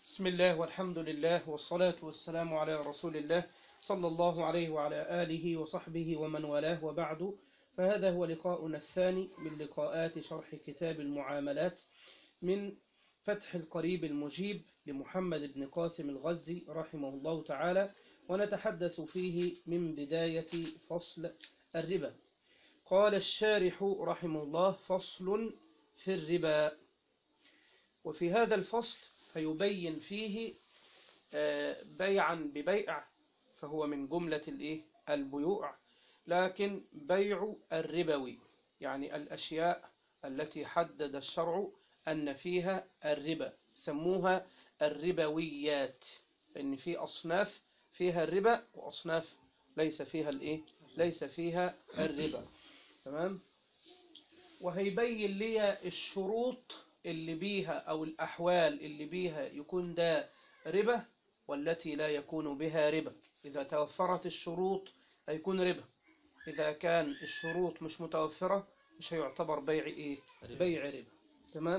بسم الله والحمد لله والصلاة والسلام على رسول الله صلى الله عليه وعلى آله وصحبه ومن والاه وبعد فهذا هو لقاؤنا الثاني من لقاءات شرح كتاب المعاملات من فتح القريب المجيب لمحمد بن قاسم الغزي رحمه الله تعالى ونتحدث فيه من بداية فصل الربا قال الشارح رحمه الله فصل في الربا وفي هذا الفصل فيبين فيه بيعا ببيع فهو من جملة الإيه؟ البيوع لكن بيع الربوي يعني الأشياء التي حدد الشرع أن فيها الربا سموها الربويات لأن في أصناف فيها الربا وأصناف ليس فيها الإيه؟ ليس فيها الربا تمام وهيبين لي الشروط اللي بيها أو الأحوال اللي بيها يكون ده ربا والتي لا يكون بها ربا إذا توفرت الشروط هيكون ربا إذا كان الشروط مش متوفرة مش هيعتبر بيع إيه ربا. بيع ربا تمام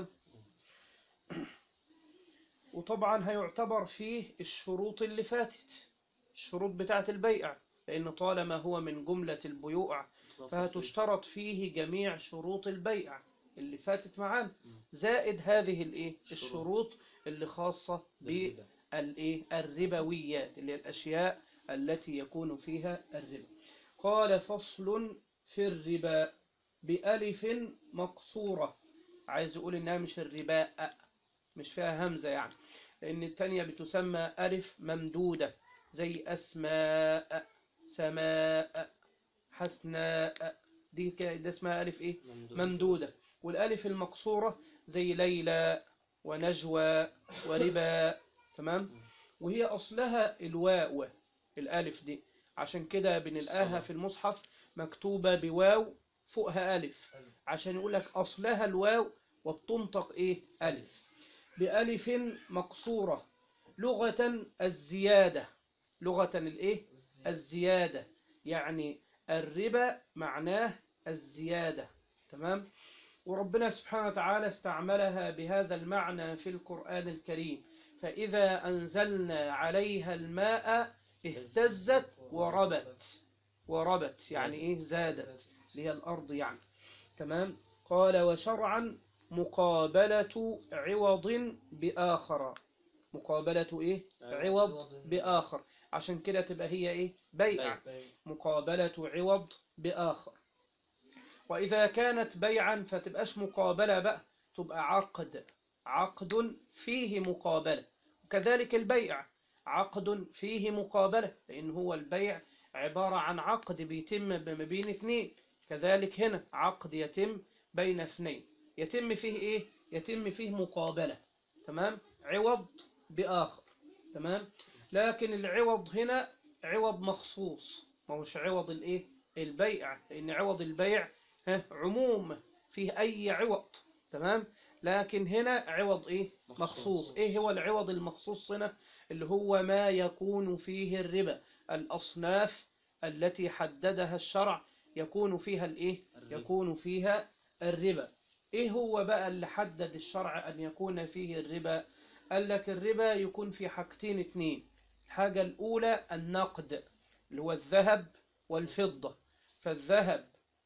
وطبعا هيعتبر فيه الشروط اللي فاتت الشروط بتاعة البيع لأن طالما هو من جملة البيوع فهتشترط فيه جميع شروط البيع اللي فاتت معانا زائد هذه الايه الشروط اللي خاصة بالربا. بالايه الربويات اللي هي الاشياء التي يكون فيها الربا قال فصل في الربا بألف مقصورة عايز يقول انها مش الرباء مش فيها همزة يعني لان التانية بتسمى ألف ممدودة زي أسماء سماء حسناء دي ك- ده اسمها ألف إيه ممدودة والألف المقصورة زي ليلى ونجوى وربا تمام وهي أصلها الواو الألف دي عشان كده بنلقاها الصلاة. في المصحف مكتوبة بواو فوقها ألف عشان يقول لك أصلها الواو وبتنطق إيه ألف بألف مقصورة لغة الزيادة لغة الإيه الزيادة يعني الربا معناه الزيادة تمام وربنا سبحانه وتعالى استعملها بهذا المعنى في القرآن الكريم فإذا أنزلنا عليها الماء اهتزت وربت وربت يعني إيه زادت اللي هي الأرض يعني تمام قال وشرعا مقابلة عوض بآخر مقابلة إيه عوض بآخر عشان كده تبقى هي إيه بيع مقابلة عوض بآخر وإذا كانت بيعا فتبقاش مقابلة بقى تبقى عقد عقد فيه مقابلة وكذلك البيع عقد فيه مقابلة لأن هو البيع عبارة عن عقد بيتم ما بين اثنين كذلك هنا عقد يتم بين اثنين يتم فيه ايه يتم فيه مقابلة تمام عوض بآخر تمام لكن العوض هنا عوض مخصوص ما هوش عوض الايه البيع لان عوض البيع ها عموم فيه اي عوض تمام لكن هنا عوض ايه مخصوص. مخصوص ايه هو العوض المخصوص هنا اللي هو ما يكون فيه الربا الاصناف التي حددها الشرع يكون فيها الايه الربا. يكون فيها الربا ايه هو بقى اللي حدد الشرع ان يكون فيه الربا قال لك الربا يكون في حاجتين اتنين الحاجة الأولى النقد اللي هو الذهب والفضة فالذهب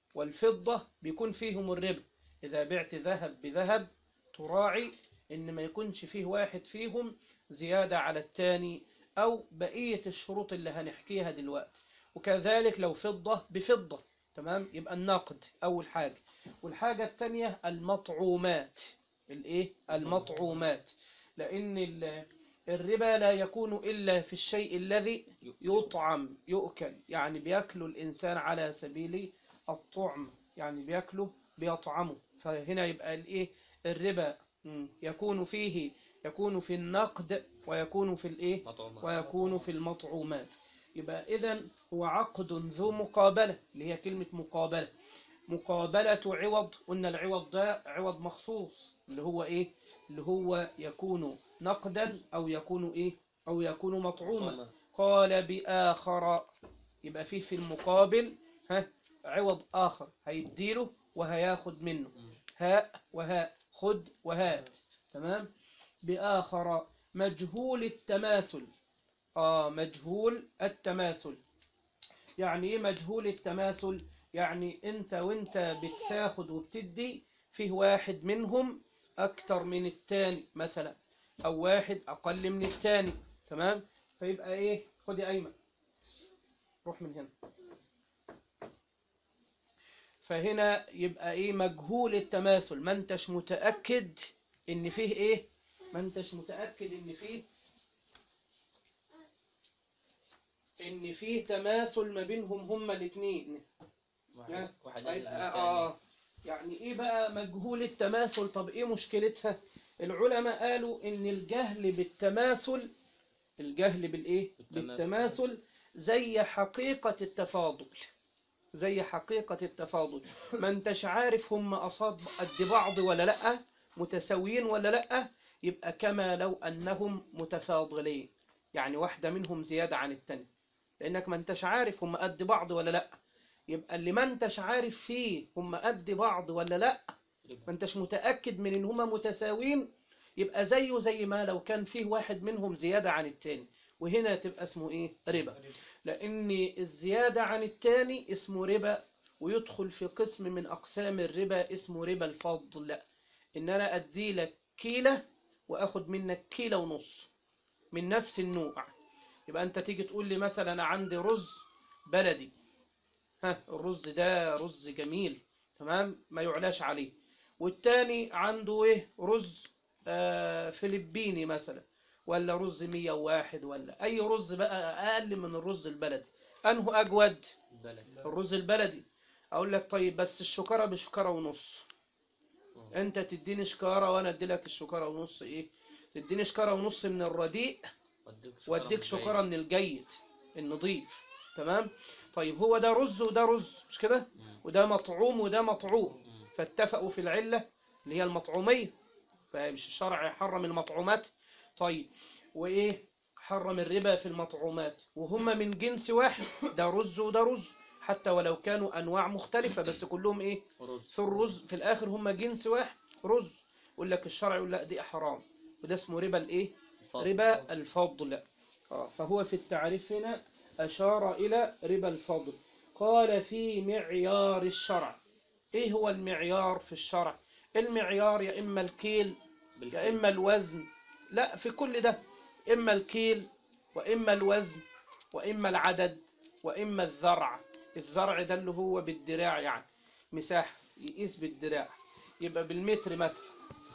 والفضة بيكون فيهم الربا إذا بعت ذهب بذهب تراعي إن ما يكونش فيه واحد فيهم زيادة على التاني أو بقية الشروط اللي هنحكيها دلوقتي وكذلك لو فضة بفضة تمام يبقى النقد أول حاجة والحاجة التانية المطعومات الإيه المطعومات لأن ال- الربا لا يكون إلا في الشيء الذي يطعم يؤكل يعني بيأكله الإنسان على سبيل الطعم يعني بيأكله بيطعمه فهنا يبقى الإيه الربا مم، يكون فيه يكون في النقد ويكون في الإيه ويكون في المطعومات يبقى إذن هو عقد ذو مقابلة اللي هي كلمة مقابلة مقابلة عوض قلنا العوض ده عوض مخصوص اللي هو إيه اللي هو يكون نقدا أو يكون إيه أو يكون مطعوما قال بآخر يبقى فيه في المقابل ها عوض آخر هيديله وهياخد منه هاء وهاء خد وهات تمام بآخر مجهول التماثل آه مجهول التماثل يعني ايه مجهول التماثل يعني انت وانت بتاخد وبتدي فيه واحد منهم اكتر من التاني مثلا او واحد اقل من التاني تمام فيبقى ايه خد يا ايمن روح من هنا فهنا يبقى ايه مجهول التماثل ما انتش متأكد ان فيه ايه ما انتش متأكد ان فيه ان فيه تماثل ما بينهم هما الاثنين واحد واحد أزيد من يبقى التاني. اه يعني ايه بقى مجهول التماثل طب ايه مشكلتها العلماء قالوا ان الجهل بالتماثل الجهل بالايه بالتماثل. بالتماثل زي حقيقة التفاضل زي حقيقة التفاضل ما انتش عارف هم أصاب قد بعض ولا لأ متساويين ولا لأ يبقى كما لو أنهم متفاضلين يعني واحدة منهم زيادة عن التانية لأنك ما انتش عارف هم قد بعض ولا لأ يبقى اللي ما انتش عارف فيه هم قد بعض ولا لأ ما انتش متأكد من ان هما متساويين يبقى زيه زي ما لو كان فيه واحد منهم زيادة عن التاني وهنا تبقى اسمه ايه ربا لان الزيادة عن التاني اسمه ربا ويدخل في قسم من اقسام الربا اسمه ربا الفضل ان انا ادي لك كيلة واخد منك كيلة ونص من نفس النوع يبقى انت تيجي تقول لي مثلا انا عندي رز بلدي ها الرز ده رز جميل تمام ما يعلاش عليه والتاني عنده ايه رز آه فلبيني مثلا ولا رز 101 ولا اي رز بقى اقل من الرز البلدي انه اجود البلد الرز البلدي اقول لك طيب بس الشكاره بشكاره ونص انت تديني شكاره وانا ادي لك الشكاره ونص ايه تديني شكاره ونص من الرديء واديك واديك من شكاره البيت. من الجيد النظيف تمام طيب هو ده رز وده رز مش كده مم. وده مطعوم وده مطعوم مم. فاتفقوا في العلة اللي هي المطعومية فمش الشرع يحرم المطعومات طيب وإيه حرم الربا في المطعومات وهم من جنس واحد ده رز وده رز حتى ولو كانوا أنواع مختلفة بس كلهم إيه رز في الرز في الآخر هم جنس واحد رز يقول لك الشرع يقول لا دي حرام وده اسمه ربا الإيه الفضل. ربا الفضل آه، فهو في التعريف هنا أشار إلى ربا الفضل قال في معيار الشرع إيه هو المعيار في الشرع المعيار يا إما الكيل بالكيل. يا إما الوزن لا في كل ده إما الكيل وإما الوزن وإما العدد وإما الذرع الذرع ده اللي هو بالدراع يعني مساحة يقيس بالدراع يبقى بالمتر مثلا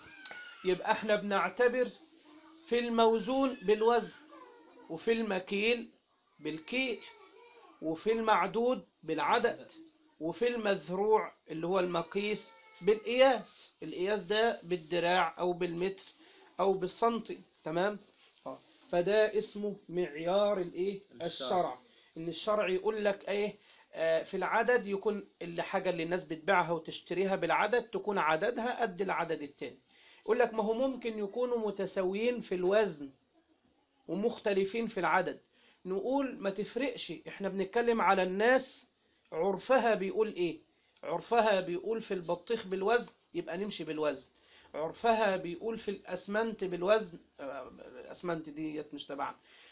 يبقى احنا بنعتبر في الموزون بالوزن وفي المكيل بالكيل وفي المعدود بالعدد وفي المذروع اللي هو المقيس بالقياس القياس ده بالدراع او بالمتر او بالسنتي تمام آه. فده اسمه معيار الايه الشرع. الشرع ان الشرع يقول لك ايه آه، في العدد يكون الحاجة اللي الناس بتبيعها وتشتريها بالعدد تكون عددها قد العدد التاني يقول لك ما هو ممكن يكونوا متساويين في الوزن ومختلفين في العدد نقول ما تفرقش احنا بنتكلم على الناس عرفها بيقول ايه عرفها بيقول في البطيخ بالوزن يبقى نمشي بالوزن عرفها بيقول في الاسمنت بالوزن آه، الاسمنت ديت مش تبعنا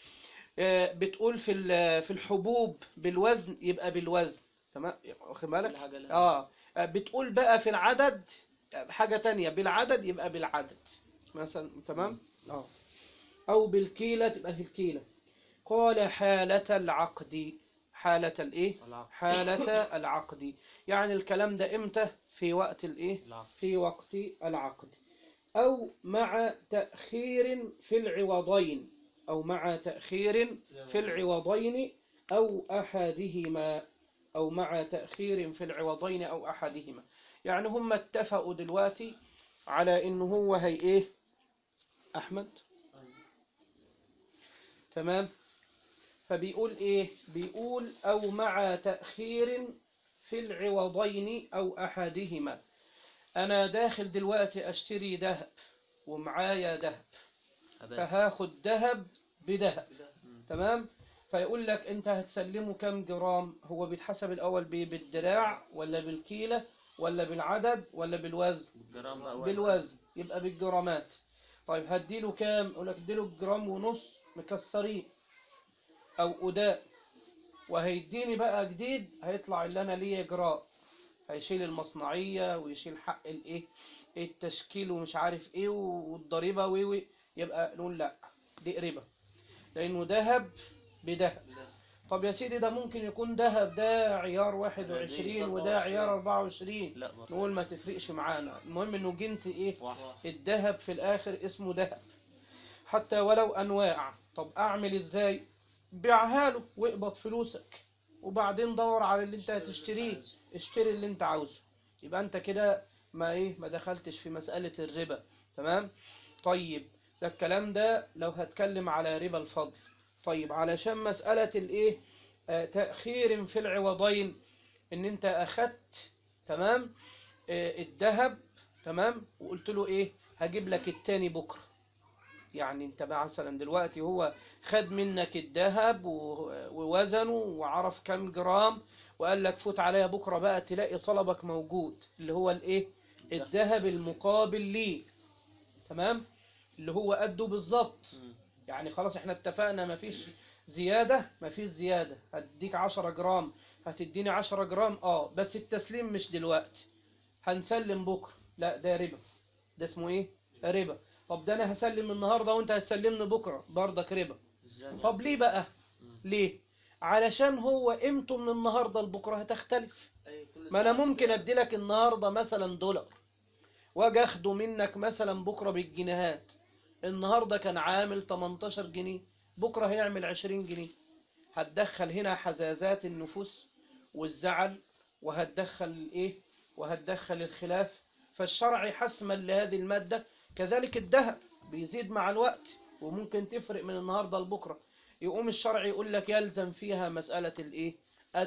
آه، بتقول في ال- في الحبوب بالوزن يبقى بالوزن تمام واخد بالك كل حاجة لها. اه بتقول بقى في العدد حاجة تانية بالعدد يبقى بالعدد مثلا تمام اه او بالكيلة تبقى في الكيلة قال حالة العقد حالة الايه العقد. حالة العقد يعني الكلام ده امتى في وقت الايه العقد. في وقت العقد او مع تأخير في العوضين او مع تأخير في العوضين او احدهما او مع تأخير في العوضين او احدهما يعني هم اتفقوا دلوقتي على انه هو هي ايه احمد تمام فبيقول ايه بيقول او مع تأخير في العوضين او احدهما انا داخل دلوقتي اشتري ذهب ومعايا ذهب أبان. فهاخد ذهب بذهب مم. تمام فيقول لك انت هتسلمه كم جرام هو بيتحسب الاول بيه بالدراع ولا بالكيلة ولا بالعدد ولا بالوزن بالجرام بقى وزن. بالوزن يبقى بالجرامات طيب هديله كام اقول لك اديله جرام ونص مكسرين او اداء وهيديني بقى جديد هيطلع اللي انا ليه جرام هيشيل المصنعية ويشيل حق الايه التشكيل ومش عارف ايه والضريبة وي وي يبقى نقول لا دي ربا لانه ذهب بذهب طب يا سيدي ده ممكن يكون ذهب ده عيار 21 وده عيار 24 لا ما نقول ما تفرقش معانا المهم انه جنس ايه واحد الذهب في الاخر اسمه ذهب حتى ولو انواع طب اعمل ازاي بيعها له واقبض فلوسك وبعدين دور على اللي انت هتشتريه اشتري اللي انت عاوزه يبقى انت كده ما ايه ما دخلتش في مسألة الربا تمام طيب ده الكلام ده لو هتكلم على ربا الفضل طيب علشان مسألة الايه آه تأخير في العوضين ان انت اخدت تمام آه الذهب تمام وقلت له ايه هجيب لك التاني بكرة يعني انت بقى مثلا دلوقتي هو خد منك الذهب و- ووزنه وعرف كام جرام وقال لك فوت عليا بكرة بقى تلاقي طلبك موجود اللي هو الايه الذهب المقابل ليه تمام اللي هو قده بالظبط مم. يعني خلاص احنا اتفقنا مفيش زيادة مفيش زيادة هديك عشرة جرام هتديني عشرة جرام اه بس التسليم مش دلوقتي هنسلم بكرة لا ده ربا ده اسمه ايه ربا طب ده انا هسلم النهاردة وانت هتسلمني بكرة برضك ربا ازاي طب ليه بقى مم. ليه علشان هو قيمته من النهاردة لبكرة هتختلف ما انا ممكن ادي لك النهاردة مثلا دولار واجي اخده منك مثلا بكرة بالجنيهات النهاردة كان عامل 18 جنيه بكرة هيعمل 20 جنيه هتدخل هنا حزازات النفوس والزعل وهتدخل الايه وهتدخل الخلاف فالشرع حسما لهذه المادة كذلك الذهب بيزيد مع الوقت وممكن تفرق من النهاردة لبكرة يقوم الشرع يقول لك يلزم فيها مسألة الايه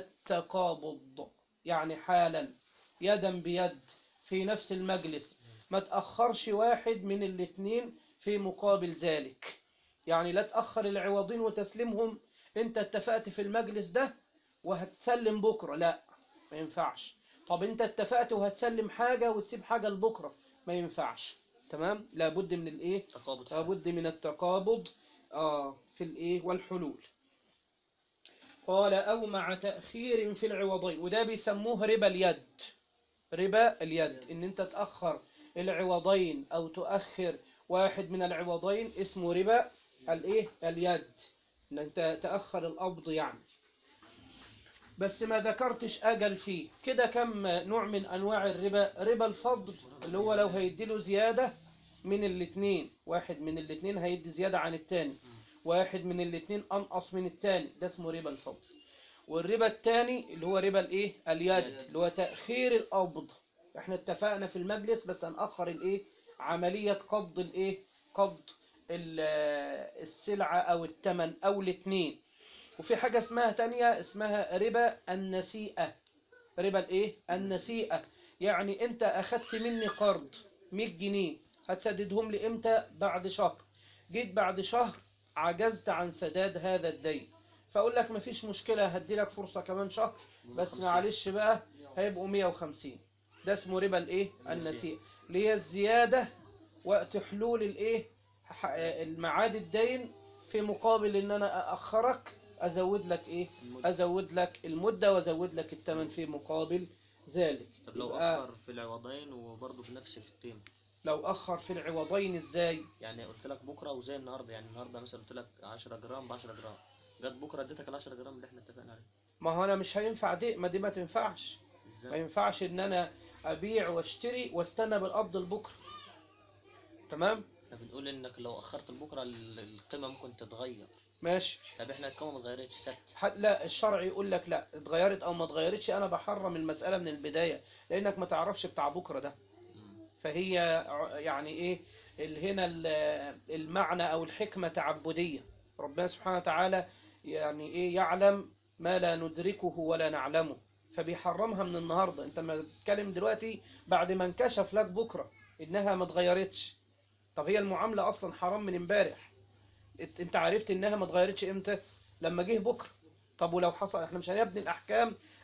التقابض يعني حالا يدا بيد في نفس المجلس ما تأخرش واحد من الاثنين في مقابل ذلك يعني لا تأخر العوضين وتسليمهم انت اتفقت في المجلس ده وهتسلم بكرة لا ما ينفعش طب انت اتفقت وهتسلم حاجة وتسيب حاجة لبكرة ما ينفعش تمام لابد من الايه تقابض لابد من التقابض آه في الايه والحلول قال او مع تأخير في العوضين وده بيسموه ربا اليد ربا اليد ان انت تأخر العوضين او تؤخر واحد من العوضين اسمه ربا الايه اليد ان انت تأخر القبض يعني بس ما ذكرتش اجل فيه كده كم نوع من انواع الربا ربا الفضل اللي هو لو هيديله زيادة من الاثنين واحد من الاثنين هيدي زيادة عن التاني واحد من الاثنين انقص من التاني ده اسمه ربا الفضل والربا التاني اللي هو ربا الايه اليد اللي هو تأخير القبض احنا اتفقنا في المجلس بس هنأخر الايه عملية قبض الايه قبض ال- السلعة او الثمن او الاثنين وفي حاجة اسمها تانية اسمها ربا النسيئة ربا الايه النسيئة يعني انت اخدت مني قرض 100 جنيه هتسددهم لي امتى بعد شهر جيت بعد شهر عجزت عن سداد هذا الدين فاقول لك مفيش مشكلة هدي لك فرصة كمان شهر بس 150. معلش بقى هيبقوا 150 ده اسمه ربا الايه النسيئة اللي هي الزيادة وقت حلول الايه ح- المعاد الدين في مقابل ان انا اخرك ازود لك ايه المدة. ازود لك المدة وازود لك الثمن في مقابل ذلك طب لو يبقى اخر في العوضين وبرضه في نفس القيمة لو اخر في العوضين ازاي يعني قلت لك بكره وزي النهارده يعني النهارده مثلا قلت لك 10 جرام ب 10 جرام جت بكره اديتك ال 10 جرام اللي احنا اتفقنا عليه ما هو انا مش هينفع دي ما دي ما تنفعش ما ازاي؟ ينفعش ان انا ابيع واشتري واستنى بالقبض لبكره تمام احنا بنقول انك لو اخرت لبكره ال- القيمه ممكن تتغير ماشي طب احنا القيمه ما اتغيرتش ثابته ح- لا الشرع يقول لك لا اتغيرت او ما اتغيرتش انا بحرم المسألة من البداية لانك ما تعرفش بتاع بكرة ده مم. فهي ع- يعني ايه ال- هنا ال- المعنى او الحكمة تعبدية ربنا سبحانه وتعالى يعني ايه يعلم ما لا ندركه ولا نعلمه فبيحرمها من النهاردة انت ما بتتكلم دلوقتي بعد ما انكشف لك بكرة انها ما اتغيرتش طب هي المعاملة اصلا حرام من امبارح انت- انت عرفت انها ما اتغيرتش امتى لما جه بكرة طب ولو حصل احنا مش هنبني الاحكام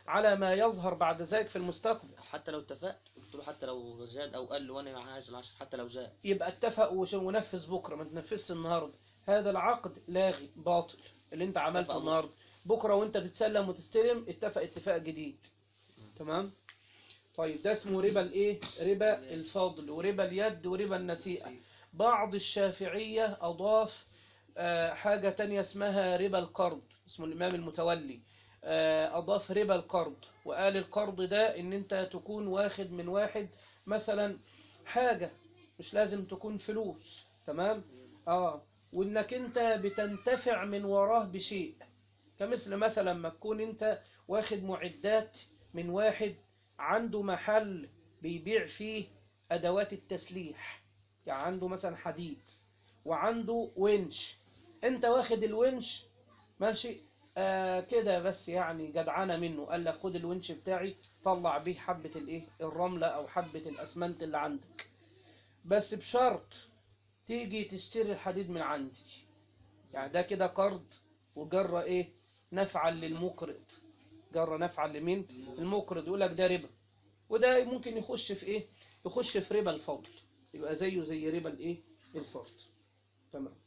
على ما يظهر بعد ذلك في المستقبل حتى لو اتفقت قلت له حتى لو زاد او قل وانا عايز العشر حتى لو زاد يبقى اتفق وش- ونفذ بكره ما تنفذش النهارده هذا العقد لاغي باطل اللي انت عملته اتفق النهارده بكره وانت بتسلم وتستلم اتفق اتفاق جديد تمام طيب ده اسمه ربا الايه ربا الفضل وربا اليد وربا النسيئه بعض الشافعيه اضاف آه، حاجه تانية اسمها ربا القرض اسمه الامام المتولي آه، اضاف ربا القرض وقال القرض ده ان انت تكون واخد من واحد مثلا حاجه مش لازم تكون فلوس تمام اه وانك انت بتنتفع من وراه بشيء كمثل مثلا ما تكون انت واخد معدات من واحد عنده محل بيبيع فيه ادوات التسليح يعني عنده مثلا حديد وعنده ونش انت واخد الونش ماشي آه كده بس يعني جدعانه منه قال لك خد الونش بتاعي طلع بيه حبه الايه الرمله او حبه الاسمنت اللي عندك بس بشرط تيجي تشتري الحديد من عندي يعني ده كده قرض وجرى ايه نفعا للمقرض جرى نفعا لمين المقرض يقول لك ده ربا وده ممكن يخش في ايه يخش في ربا الفضل يبقى زيه زي ربا الايه الفرض تمام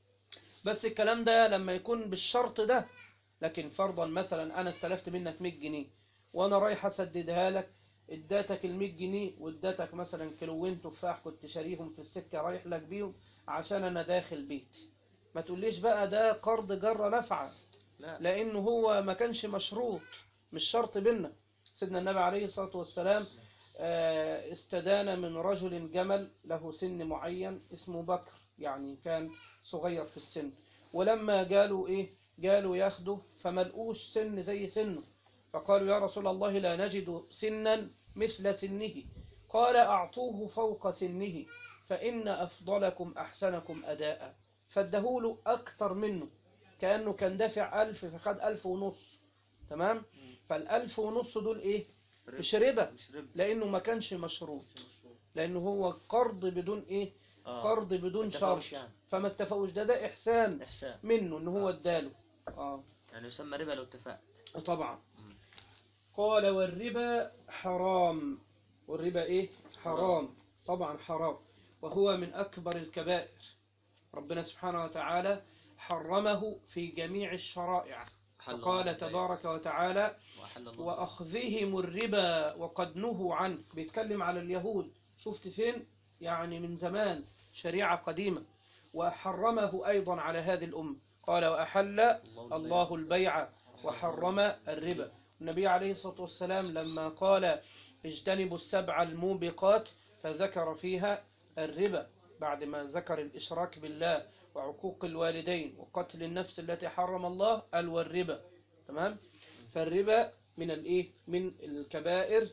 بس الكلام ده لما يكون بالشرط ده لكن فرضا مثلا انا استلفت منك 100 جنيه وانا رايح اسددها لك اداتك ال 100 جنيه واداتك مثلا كيلوين تفاح كنت شاريهم في السكه رايح لك بيهم عشان انا داخل بيتي ما تقوليش بقى ده قرض جر نفعا لا لانه هو ما كانش مشروط مش شرط بينا سيدنا النبي عليه الصلاه والسلام آه، استدان من رجل جمل له سن معين اسمه بكر يعني كان صغير في السن ولما قالوا ايه قالوا ياخده فما لقوش سن زي سنه فقالوا يا رسول الله لا نجد سنا مثل سنه قال أعطوه فوق سنه فإن أفضلكم أحسنكم أداء فادهوله أكتر منه كأنه كان دافع ألف فخد ألف ونص تمام فالألف ونص دول إيه مش ربا مش ربا لأنه ما كانش مشروط لأنه هو قرض بدون إيه آه. قرض بدون ما شرط اتفقوش يعني. فما اتفقوش ده ده إحسان احسان منه إن هو اداله آه يعني يسمى ربا لو اتفقت طبعا مم. قال والربا حرام والربا ايه حرام طبعا حرام وهو من اكبر الكبائر ربنا سبحانه وتعالى حرمه في جميع الشرائع أحل الله فقال البيع تبارك وتعالى وأحل الله وأخذهم الربا وقد نهوا عنه بيتكلم على اليهود شفت فين يعني من زمان شريعة قديمة وحرمه أيضا على هذه الأمة قال وأحل البيع. الله البيع وحرم الربا النبي عليه الصلاة والسلام لما قال اجتنبوا السبع الموبقات فذكر فيها الربا بعد ما ذكر الإشراك بالله وعقوق الوالدين وقتل النفس التي حرم الله قال والربا تمام فالربا من الايه من الكبائر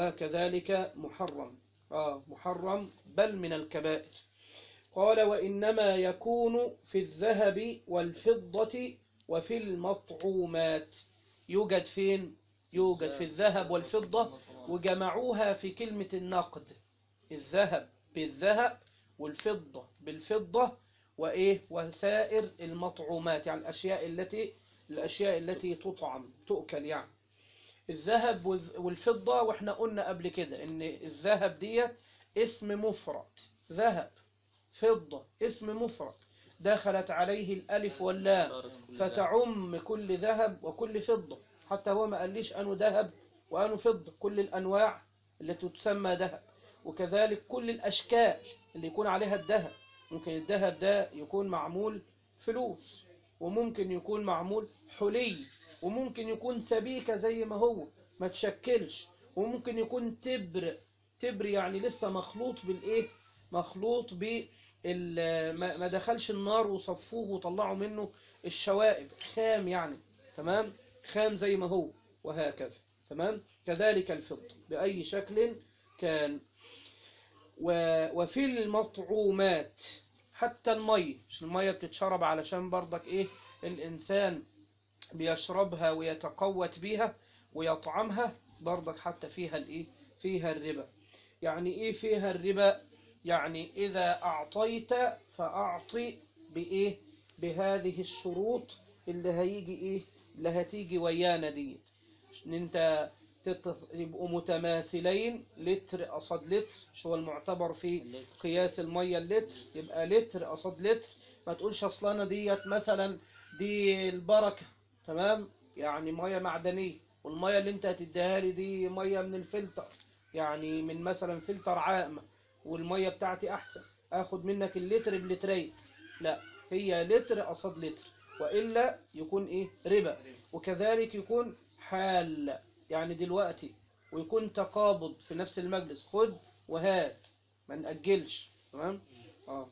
وكذلك محرم اه محرم بل من الكبائر قال وإنما يكون في الذهب والفضة وفي المطعومات يوجد فين يوجد في الذهب والفضة وجمعوها في كلمة النقد الذهب بالذهب والفضة بالفضة وإيه وسائر المطعومات يعني الأشياء التي الأشياء التي تطعم تؤكل يعني الذهب والذ- والفضة واحنا قلنا قبل كده ان الذهب ديت اسم مفرد ذهب فضة اسم مفرد دخلت عليه الألف واللام صارت كل ذهب. فتعم كل ذهب وكل فضة حتى هو ما قاليش أنه ذهب وأنه فضة كل الأنواع التي تسمى ذهب وكذلك كل الأشكال اللي يكون عليها الذهب ممكن الذهب ده يكون معمول فلوس وممكن يكون معمول حلي وممكن يكون سبيكة زي ما هو ما تشكلش وممكن يكون تبر تبر يعني لسه مخلوط بالإيه مخلوط بال ما ما دخلش النار وصفوه وطلعوا منه الشوائب خام يعني تمام خام زي ما هو وهكذا تمام كذلك الفضة بأي شكل كان و- وفي المطعومات حتى المية مش المية بتتشرب علشان برضك ايه الإنسان بيشربها ويتقوت بيها ويطعمها برضك حتى فيها الايه فيها الربا يعني ايه فيها الربا يعني إذا أعطيت فأعطي بإيه بهذه الشروط اللي هيجي إيه اللي هتيجي ويانا دي ان انت تت- يبقوا متماثلين لتر قصاد لتر مش هو المعتبر في اللي- قياس المية اللتر يبقى لتر قصاد لتر ما تقولش اصل انا ديت مثلا دي البركة تمام يعني مية معدنية والمية اللي انت هتديها لي دي مية من الفلتر يعني من مثلا فلتر عام والمية بتاعتي احسن اخد منك اللتر بلترين لا هي لتر قصاد لتر والا يكون ايه ربا وكذلك يكون حال يعني دلوقتي ويكون تقابض في نفس المجلس خد وهات ما نأجلش تمام اه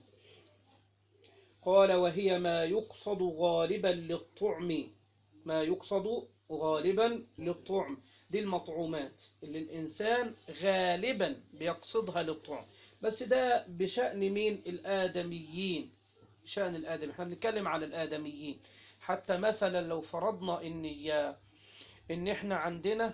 قال وهي ما يقصد غالبا للطعم ما يقصد غالبا للطعم دي المطعومات اللي الإنسان غالبا بيقصدها للطعم بس ده بشأن مين الآدميين شأن الآدم احنا بنتكلم على الآدميين حتى مثلا لو فرضنا ان يا ان احنا عندنا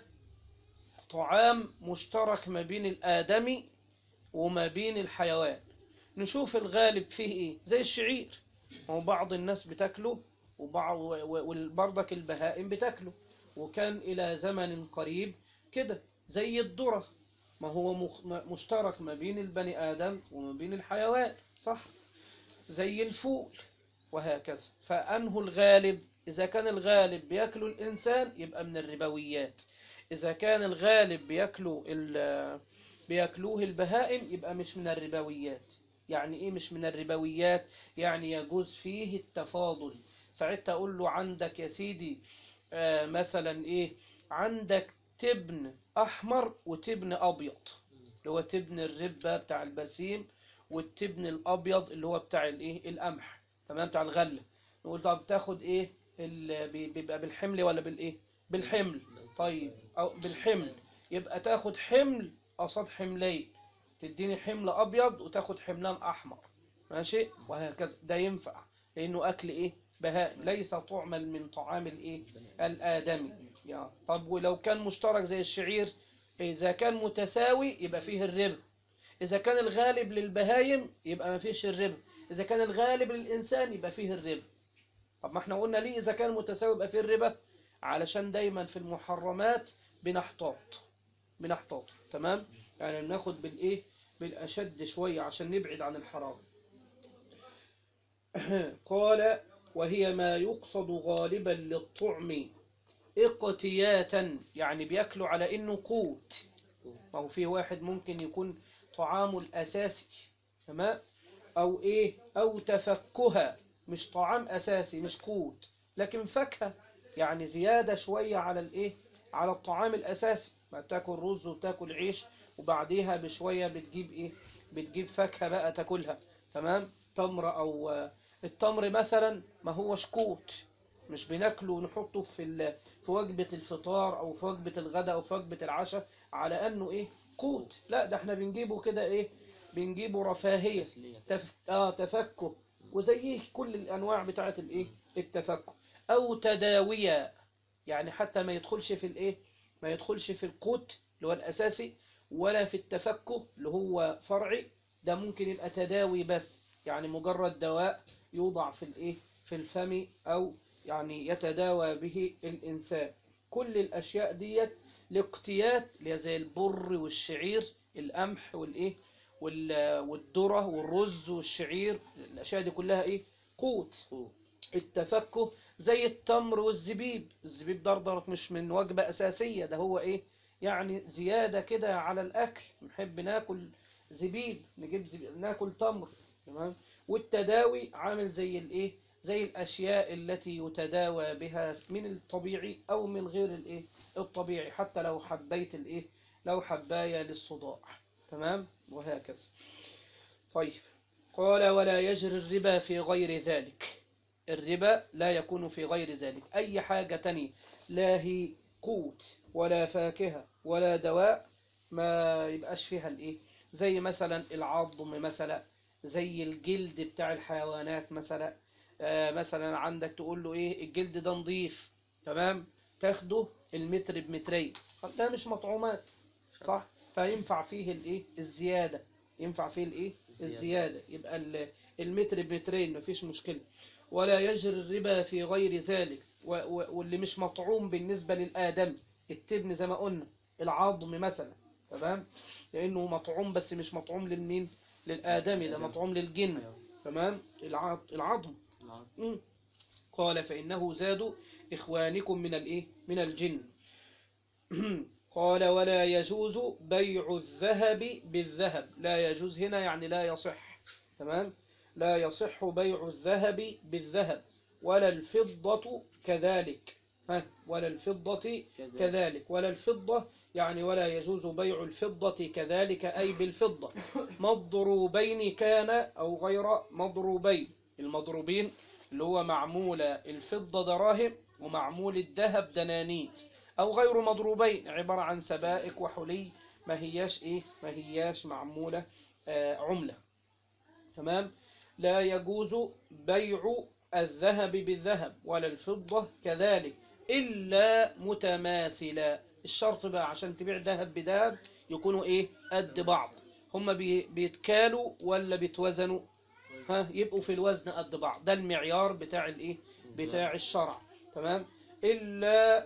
طعام مشترك ما بين الآدمي وما بين الحيوان نشوف الغالب فيه ايه زي الشعير وبعض الناس بتاكله وبعض وبرضك البهائم بتاكله وكان إلى زمن قريب كده زي الذرة ما هو مخ- م- مشترك ما بين البني آدم وما بين الحيوان صح زي الفول وهكذا فأنه الغالب إذا كان الغالب بياكله الإنسان يبقى من الربويات إذا كان الغالب بياكله ال- بياكلوه البهائم يبقى مش من الربويات يعني إيه مش من الربويات يعني يجوز فيه التفاضل ساعتها أقول له عندك يا سيدي آه مثلا إيه عندك تبن أحمر وتبن أبيض اللي هو تبن الربة بتاع البسيم والتبن الأبيض اللي هو بتاع الإيه القمح تمام بتاع الغلة نقول طب بتاخد إيه ال- بي- بيبقى بالحمل ولا بالإيه بالحمل طيب أو بالحمل يبقى تاخد حمل قصاد حملين تديني حمل أبيض وتاخد حملان أحمر ماشي وهكذا ده ينفع لأنه أكل إيه بهائم ليس طعما من طعام الإيه الآدمي يا طب ولو كان مشترك زي الشعير إذا كان متساوي يبقى فيه الربا إذا كان الغالب للبهايم يبقى ما فيش الربا إذا كان الغالب للإنسان يبقى فيه الربا طب ما احنا قلنا ليه إذا كان متساوي يبقى فيه الربا علشان دايما في المحرمات بنحتاط بنحتاط تمام يعني بناخد بالإيه بالأشد شوية عشان نبعد عن الحرام قال وهي ما يقصد غالبا للطعم اقتياتا يعني بياكلوا على انه قوت ما هو في واحد ممكن يكون طعامه الاساسي تمام او ايه او تفكها مش طعام اساسي مش قوت لكن فاكهه يعني زياده شويه على الايه على الطعام الاساسي ما تاكل رز وتاكل عيش وبعديها بشويه بتجيب ايه بتجيب فاكهه بقى تاكلها تمام تمر او آه، التمر مثلا ما هوش قوت مش بناكله ونحطه في ال... في وجبة الفطار أو في وجبة الغداء أو في وجبة العشاء على أنه إيه قوت لا ده احنا بنجيبه كده إيه بنجيبه رفاهية تسلية تف... آه تفكه وزيه كل الأنواع بتاعة الإيه التفكه أو تداوية يعني حتى ما يدخلش في الإيه ما يدخلش في القوت اللي هو الأساسي ولا في التفكه اللي هو فرعي ده ممكن يبقى تداوي بس يعني مجرد دواء يوضع في الإيه في الفم أو يعني يتداوى به الإنسان كل الأشياء ديت لاقتيات اللي هي زي البر والشعير القمح والإيه وال- والذرة والرز والشعير الأشياء دي كلها إيه قوت التفكه زي التمر والزبيب الزبيب دردرك مش من وجبة أساسية ده هو إيه يعني زيادة كده على الأكل نحب ناكل زبيب نجيب زبيب ناكل تمر تمام والتداوي عامل زي الإيه زي الأشياء التي يتداوى بها من الطبيعي أو من غير الإيه الطبيعي حتى لو حبيت الإيه لو حباية للصداع تمام وهكذا طيب قال ولا يجري الربا في غير ذلك الربا لا يكون في غير ذلك أي حاجة تانية لا هي قوت ولا فاكهة ولا دواء ما يبقاش فيها الإيه زي مثلا العظم مثلا زي الجلد بتاع الحيوانات مثلا آه مثلا عندك تقول له ايه الجلد ده نظيف تمام تاخده المتر بمترين طب ده مش مطعومات صح فينفع فيه الايه الزيادة ينفع فيه الايه الزيادة. الزيادة يبقى ال- المتر بمترين مفيش مشكلة ولا يجري الربا في غير ذلك و- و- واللي مش مطعوم بالنسبة للآدم التبن زي ما قلنا العظم مثلا تمام لانه مطعوم بس مش مطعوم للمين للادمي ده آدمي. مطعوم للجن أيوة. تمام الع- العظم العظم. مم. قال فإنه زاد إخوانكم من الإيه؟ من الجن قال ولا يجوز بيع الذهب بالذهب لا يجوز هنا يعني لا يصح تمام لا يصح بيع الذهب بالذهب ولا الفضة كذلك ها ولا الفضة كذلك ولا الفضة يعني ولا يجوز بيع الفضة كذلك أي بالفضة مضروبين كان أو غير مضروبين المضروبين اللي هو معمول الفضة دراهم ومعمول الذهب دنانير أو غير مضروبين عبارة عن سبائك وحلي ما هياش إيه ما هياش معمولة آه عملة تمام لا يجوز بيع الذهب بالذهب ولا الفضة كذلك إلا متماثلا الشرط بقى عشان تبيع ذهب بذهب يكونوا إيه قد بعض هما بي- بيتكالوا ولا بيتوزنوا ها يبقوا في الوزن قد بعض ده المعيار بتاع الايه بتاع الشرع تمام الا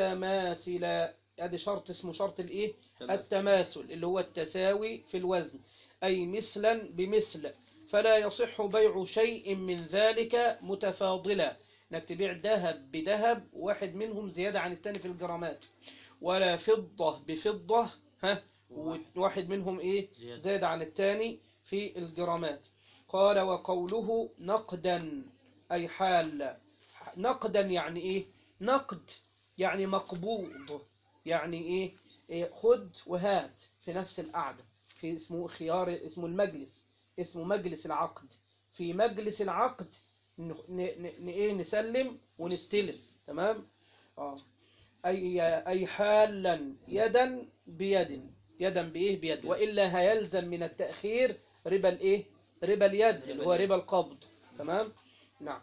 متماثلا ادي شرط اسمه شرط الايه تمام. التماثل اللي هو التساوي في الوزن اي مثلا بمثل فلا يصح بيع شيء من ذلك متفاضلا انك تبيع ذهب بذهب واحد منهم زيادة عن التاني في الجرامات ولا فضة بفضة ها وواحد منهم ايه زيادة. زاد عن التاني في الجرامات قال وقوله نقدا أي حال نقدا يعني إيه نقد يعني مقبوض يعني إيه, إيه خد وهات في نفس القعدة في اسمه خيار اسمه المجلس اسمه مجلس العقد في مجلس العقد ن- ن- ن- إيه نسلم ونستلم تمام آه. أي أي حالا يدا بيد يدا بإيه بيد وإلا هيلزم من التأخير ربا الإيه ربا اليد اللي هو ربا القبض تمام نعم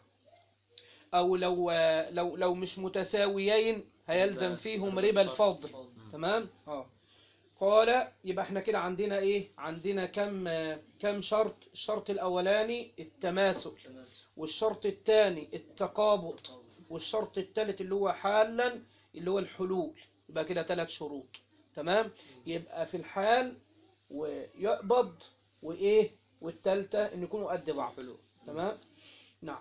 أو لو لو لو مش متساويين هيلزم فيهم ربا الفضل تمام اه قال يبقى احنا كده عندنا ايه عندنا كم كم شرط الشرط الاولاني التماثل والشرط الثاني التقابض والشرط الثالث اللي هو حالا اللي هو الحلول يبقى كده ثلاث شروط تمام يبقى في الحال ويقبض وايه والثالثه ان يكونوا قد بعض تمام نعم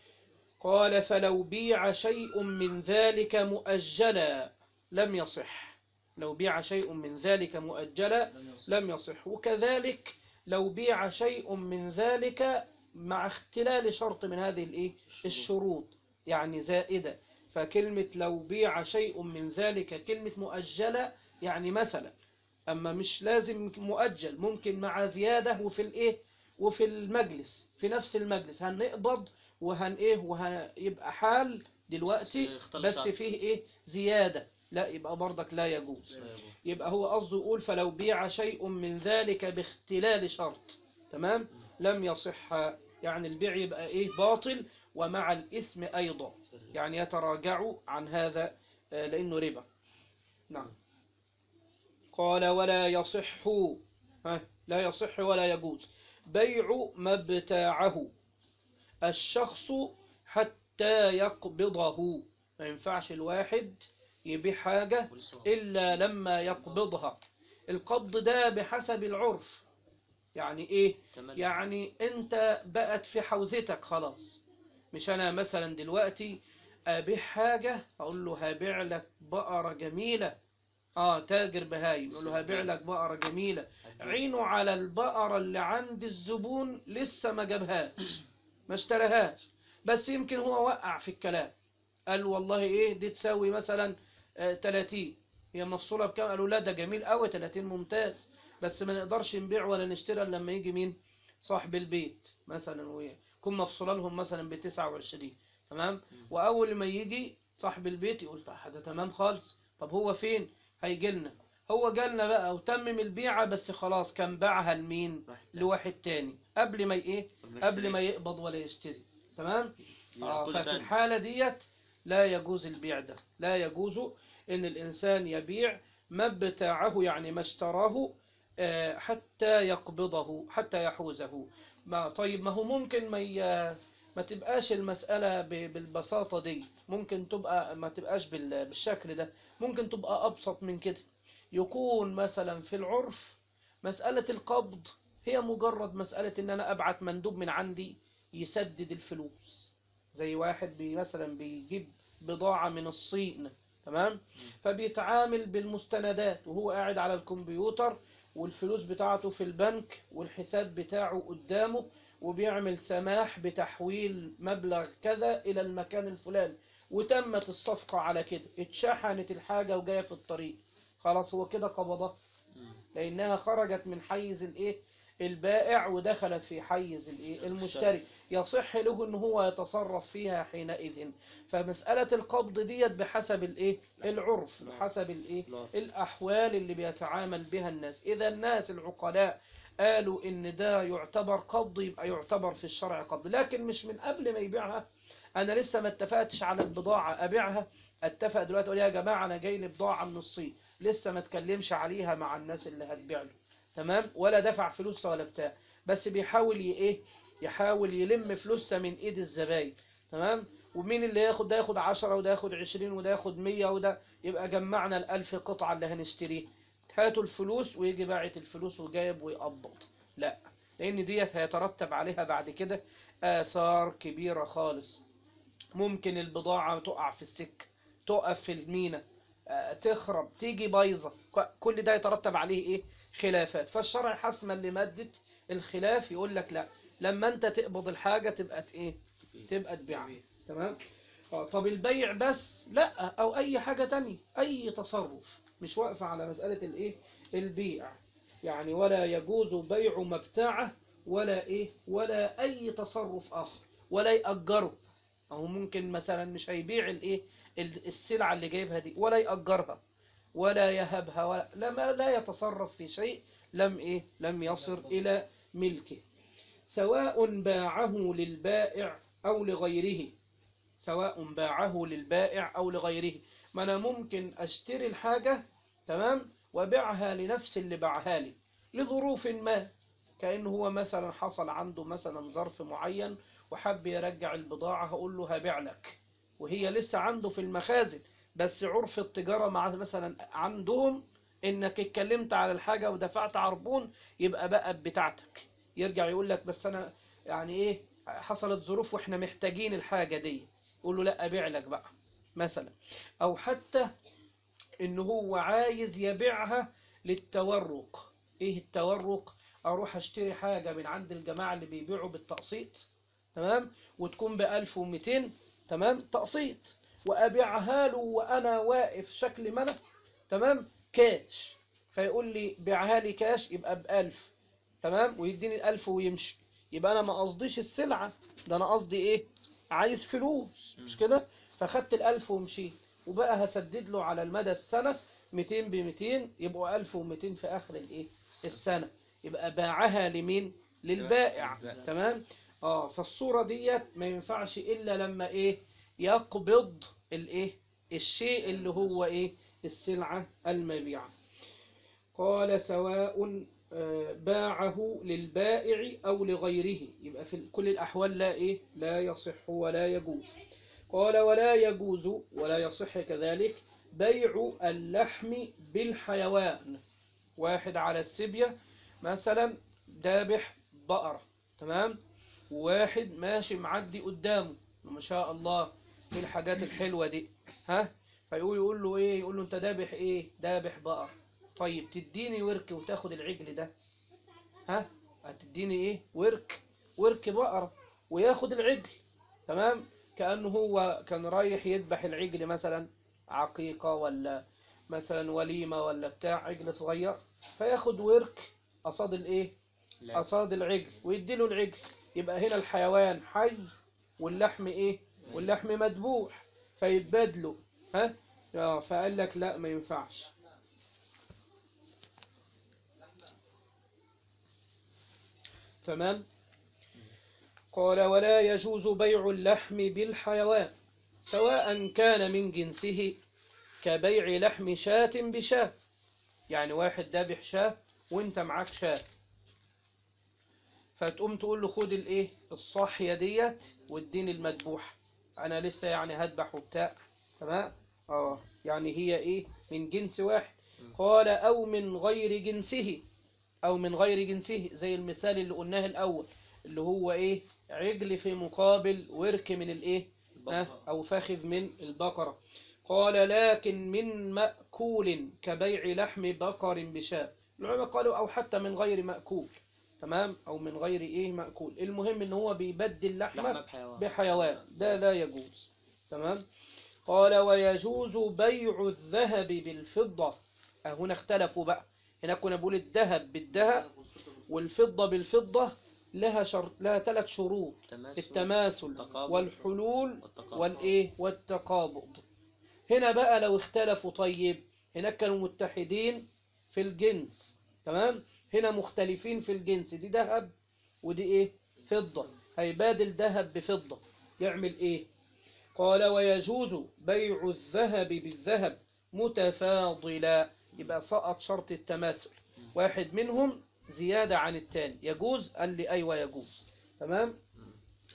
قال فلو بيع شيء من ذلك مؤجلا لم يصح لو بيع شيء من ذلك مؤجلا لم يصح وكذلك لو بيع شيء من ذلك مع اختلال شرط من هذه الايه الشروط يعني زائدة فكلمة لو بيع شيء من ذلك كلمة مؤجلة يعني مثلا أما مش لازم مؤجل ممكن مع زيادة وفي الإيه وفي المجلس في نفس المجلس هنقبض وهن إيه وهيبقى حال دلوقتي بس اختلف بس شرط. فيه إيه زيادة لا يبقى برضك لا يجوز يبقى هو قصده يقول فلو بيع شيء من ذلك باختلال شرط تمام لم يصح يعني البيع يبقى ايه باطل ومع الاسم ايضا يعني يتراجعوا عن هذا آه، لانه ربا نعم قال ولا يصح ها لا يصح ولا يجوز بيع ما ابتاعه الشخص حتى يقبضه ما ينفعش الواحد يبيع حاجة إلا لما يقبضها القبض ده بحسب العرف يعني إيه يعني أنت بقت في حوزتك خلاص مش أنا مثلا دلوقتي أبيع حاجة أقول له هبيع لك بقرة جميلة آه تاجر بهايم يقول له هبيع لك بقرة جميلة عينه على البقرة اللي عند الزبون لسه ما جابهاش ما اشتراهاش بس يمكن هو وقع في الكلام قال والله ايه دي تساوي مثلا آه، 30 هي مفصولة بكام قالوا لا ده جميل قوي 30 ممتاز بس ما نقدرش نبيع ولا نشتري إلا لما يجي مين صاحب البيت مثلا ويكون مفصولة لهم مثلا ب 29 تمام واول ما يجي صاحب البيت يقول طب ده تمام خالص طب هو فين هيجي لنا هو جالنا بقى وتمم البيعة بس خلاص كان باعها لمين لواحد تاني قبل ما ي- ايه قبل ما يقبض ولا يشتري تمام آه ففي الحالة ديت لا يجوز البيع ده لا يجوز ان الانسان يبيع ما ابتاعه يعني ما اشتراه آه، حتى يقبضه حتى يحوزه ما طيب ما هو ممكن ما ي- ما تبقاش المسألة ب- بالبساطة دي ممكن تبقى ما تبقاش بال- بالشكل ده ممكن تبقى أبسط من كده يكون مثلا في العرف مسألة القبض هي مجرد مسألة إن أنا أبعت مندوب من عندي يسدد الفلوس زي واحد بي مثلا بيجيب بضاعة من الصين تمام فبيتعامل بالمستندات وهو قاعد على الكمبيوتر والفلوس بتاعته في البنك والحساب بتاعه قدامه وبيعمل سماح بتحويل مبلغ كذا إلى المكان الفلاني وتمت الصفقة على كده اتشحنت الحاجة وجاية في الطريق خلاص هو كده قبضها مم. لأنها خرجت من حيز الإيه البائع ودخلت في حيز الإيه المشتري يصح له إن هو يتصرف فيها حينئذ فمسألة القبض ديت بحسب الإيه العرف نعم. بحسب الإيه لا. الأحوال اللي بيتعامل بها الناس إذا الناس العقلاء قالوا إن ده يعتبر قبض يبقى يعتبر في الشرع قبض لكن مش من قبل ما يبيعها أنا لسه ما اتفقتش على البضاعة أبيعها اتفق دلوقتي أقول يا جماعة أنا جاي لي بضاعة من الصين لسه ما اتكلمش عليها مع الناس اللي هتبيع له تمام ولا دفع فلوسها ولا بتاع بس بيحاول ي- ايه يحاول يلم فلوسها من ايد الزباين تمام ومين اللي ياخد ده ياخد 10 وده ياخد 20 وده ياخد 100 وده يبقى جمعنا الألف قطعة اللي هنشتريها هاتوا الفلوس ويجي باعت الفلوس وجايب ويقبض لا لأن ديت هيترتب عليها بعد كده آثار كبيرة خالص ممكن البضاعة تقع في السكة تقف في المينا آه، تخرب تيجي بايظة ك- كل ده يترتب عليه ايه خلافات فالشرع حسما لمادة الخلاف يقول لك لا لما انت تقبض الحاجة تبقى ت- ايه تبقى تبيعها تمام آه، طب البيع بس لا او اي حاجة تانية اي تصرف مش واقفة على مسألة الايه البيع يعني ولا يجوز بيع مبتاعه ولا ايه ولا اي تصرف اخر ولا يأجره أو ممكن مثلا مش هيبيع الايه ال- السلعة اللي جايبها دي ولا يأجرها ولا يهبها ولا لما لا يتصرف في شيء لم ايه لم يصل إلى ملكه سواء باعه للبائع أو لغيره سواء باعه للبائع أو لغيره ما أنا ممكن أشتري الحاجة تمام وبيعها لنفس اللي باعها لي لظروف ما كأنه هو مثلا حصل عنده مثلا ظرف معين وحب يرجع البضاعة هقول له هبيع لك وهي لسه عنده في المخازن بس عرف التجارة مع مثلا عندهم انك اتكلمت على الحاجة ودفعت عربون يبقى بقى بتاعتك يرجع يقول لك بس انا يعني ايه حصلت ظروف واحنا محتاجين الحاجة دي يقول له لا ابيع لك بقى مثلا او حتى ان هو عايز يبيعها للتورق ايه التورق اروح اشتري حاجة من عند الجماعة اللي بيبيعوا بالتقسيط تمام وتكون ب 1200 تمام تقسيط وابيعها له وانا واقف شكل ما انا تمام كاش فيقول لي بيعها لي كاش يبقى ب 1000 تمام ويديني ال 1000 ويمشي يبقى انا ما قصديش السلعة ده انا قصدي ايه عايز فلوس مش كده فخدت ال 1000 ومشيت وبقى هسدد له على المدى السنة 200 ب 200 يبقوا 1200 في اخر الايه السنة يبقى باعها لمين للبائع للبائع. تمام اه فالصورة ديت ما ينفعش الا لما ايه يقبض الايه الشيء اللي هو ايه السلعة المبيعة قال سواء آه، باعه للبائع أو لغيره يبقى في كل الأحوال لا إيه لا يصح ولا يجوز قال ولا يجوز ولا يصح كذلك بيع اللحم بالحيوان واحد على السبية مثلا دابح بقرة تمام وواحد ماشي معدي قدامه ما شاء الله ايه الحاجات الحلوة دي ها فيقول يقول له ايه يقول له انت دابح ايه دابح بقر طيب تديني ورك وتاخد العجل ده ها هتديني ايه ورك ورك بقرة وياخد العجل تمام كأنه هو كان رايح يذبح العجل مثلا عقيقة ولا مثلا وليمة ولا بتاع عجل صغير فياخد ورك قصاد الايه لا. قصاد العجل ويديله العجل يبقى هنا الحيوان حي واللحم ايه واللحم مذبوح فيتبادلوا ها آه، فقال لك لا ما ينفعش تمام قال ولا يجوز بيع اللحم بالحيوان سواء كان من جنسه كبيع لحم شاة بشاة يعني واحد ذابح شاة وانت معاك شاة فتقوم تقول له خد الايه الصاحية ديت واديني المذبوح انا لسه يعني هذبح وبتاع تمام اه يعني هي ايه من جنس واحد مم. قال او من غير جنسه او من غير جنسه زي المثال اللي قلناه الاول اللي هو ايه عجل في مقابل ورك من الايه ها البقرة. او فخذ من البقرة قال لكن من مأكول كبيع لحم بقر بشاء العلماء قالوا او حتى من غير مأكول تمام او من غير ايه مأكول المهم ان هو بيبدل لحمة لحمة بحيوان بحيوان ده لا يجوز تمام قال ويجوز بيع الذهب بالفضة آه، هنا اختلفوا بقى هنا كنا بقول الذهب بالذهب والفضة بالفضة لها شرط لها ثلاث شروط تماثل التماثل التقابض والحلول والتقابض. والايه والتقابض هنا بقى لو اختلفوا طيب هناك كانوا متحدين في الجنس تمام هنا مختلفين في الجنس دي ذهب ودي ايه فضة هيبادل ذهب بفضة يعمل ايه قال ويجوز بيع الذهب بالذهب متفاضلا يبقى سقط شرط التماثل واحد منهم زيادة عن التاني يجوز قال لي أيوة يجوز تمام مم.